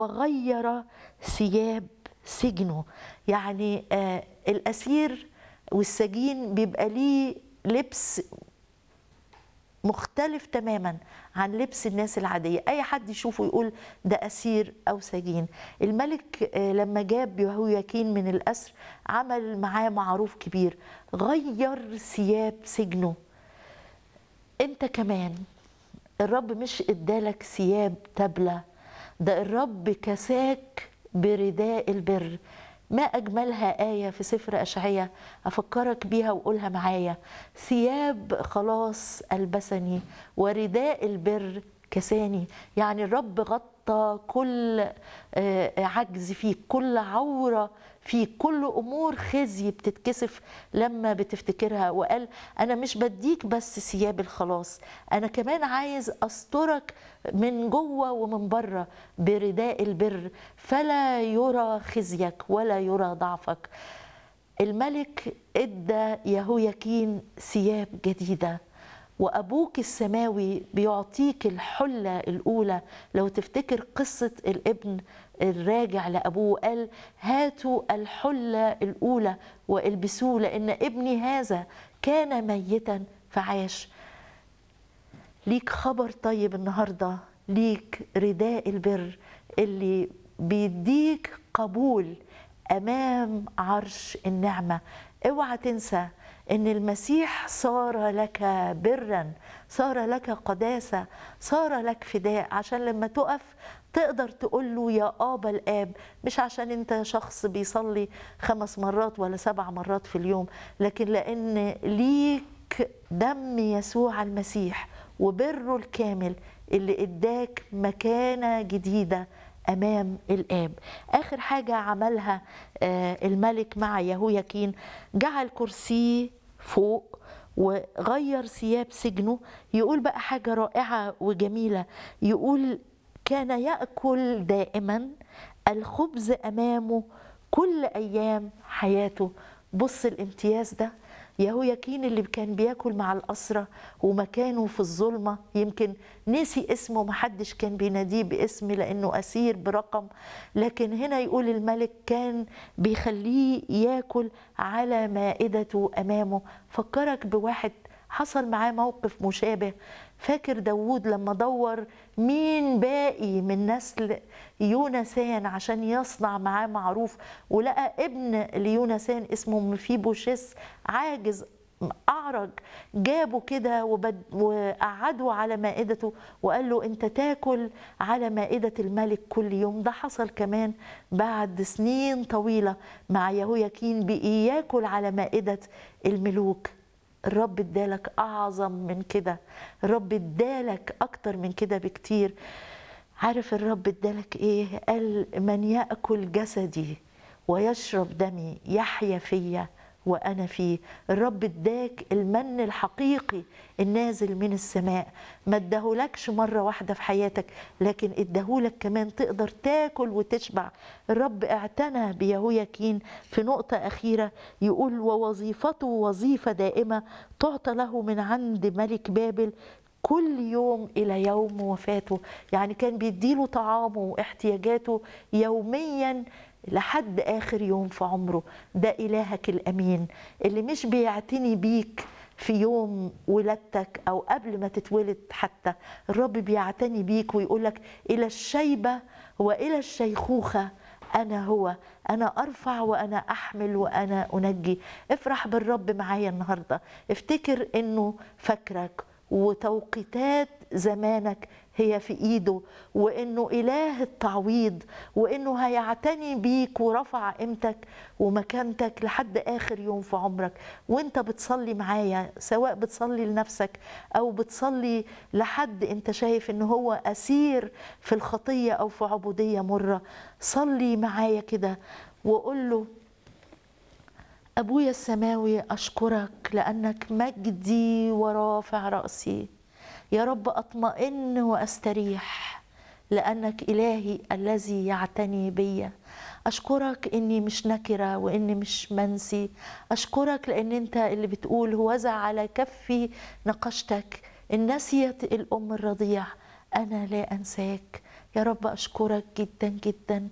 وغير ثياب سجنه يعني آه الأسير والسجين بيبقى ليه لبس مختلف تماما عن لبس الناس العادية أي حد يشوفه يقول ده أسير أو سجين الملك آه، لما جاب يهوياكين من الأسر عمل معاه معروف كبير غير ثياب سجنه انت كمان الرب مش ادالك ثياب تبلة ده الرب كساك برداء البر ما أجملها آية في سفر أشعية أفكرك بيها وقولها معايا ثياب خلاص ألبسني ورداء البر كساني يعني الرب غطى كل آه، عجز فيك كل عورة فيك كل أمور خزي بتتكسف لما بتفتكرها وقال أنا مش بديك بس ثياب الخلاص أنا كمان عايز أسترك من جوه ومن بره برداء البر فلا يرى خزيك ولا يرى ضعفك الملك ادى يهوياكين ثياب جديده وابوك السماوي بيعطيك الحله الاولى لو تفتكر قصه الابن الراجع لابوه قال هاتوا الحله الاولى والبسوه لان ابني هذا كان ميتا فعاش ليك خبر طيب النهارده ليك رداء البر اللي بيديك قبول امام عرش النعمه اوعى تنسى ان المسيح صار لك برا صار لك قداسه صار لك فداء عشان لما تقف تقدر تقول له يا ابا الاب مش عشان انت شخص بيصلي خمس مرات ولا سبع مرات في اليوم لكن لان ليك دم يسوع المسيح وبره الكامل اللي اداك مكانه جديده امام الاب اخر حاجه عملها آه، الملك مع يهوياكين جعل كرسيه فوق وغير ثياب سجنه يقول بقى حاجه رائعه وجميله يقول كان ياكل دائما الخبز امامه كل ايام حياته بص الامتياز ده يهوياكين اللي كان بياكل مع الأسرة ومكانه في الظلمة يمكن نسي اسمه محدش كان بيناديه باسم لأنه أسير برقم لكن هنا يقول الملك كان بيخليه ياكل على مائدته أمامه فكرك بواحد حصل معاه موقف مشابه فاكر داوود لما دور مين باقي من نسل يونسان عشان يصنع معاه معروف ولقى ابن ليونسان اسمه مفيبوشيس عاجز أعرج جابه كده وبد- وقعده على مائدته وقال له أنت تاكل على مائدة الملك كل يوم ده حصل كمان بعد سنين طويلة مع يهوياكين بقي ياكل على مائدة الملوك الرب ادالك اعظم من كده الرب ادالك اكتر من كده بكتير عارف الرب ادالك ايه قال من ياكل جسدي ويشرب دمي يحيا فيا وانا فيه الرب اداك المن الحقيقي النازل من السماء ما اداهولكش مره واحده في حياتك لكن اداهولك كمان تقدر تاكل وتشبع الرب اعتنى بيهوياكين في نقطه اخيره يقول ووظيفته وظيفه دائمه تعطى له من عند ملك بابل كل يوم الى يوم وفاته يعني كان بيديله طعامه واحتياجاته يوميا لحد اخر يوم في عمره ده الهك الامين اللي مش بيعتني بيك في يوم ولادتك او قبل ما تتولد حتى الرب بيعتني بيك ويقولك الى الشيبه والى الشيخوخه أنا هو أنا أرفع وأنا أحمل وأنا أنجي افرح بالرب معايا النهاردة افتكر أنه فاكرك وتوقيتات زمانك هي في ايده وانه اله التعويض وانه هيعتني بيك ورفع قيمتك ومكانتك لحد اخر يوم في عمرك وانت بتصلي معايا سواء بتصلي لنفسك او بتصلي لحد انت شايف ان هو اسير في الخطيه او في عبوديه مره صلي معايا كده وقول له أبويا السماوي أشكرك لأنك مجدي ورافع رأسي يا رب أطمئن وأستريح لأنك إلهي الذي يعتني بي أشكرك إني مش نكرة وإني مش منسي أشكرك لأن أنت اللي بتقول هوذا على كفي نقشتك إن نسيت الأم الرضيع أنا لا أنساك يا رب اشكرك جدا جدا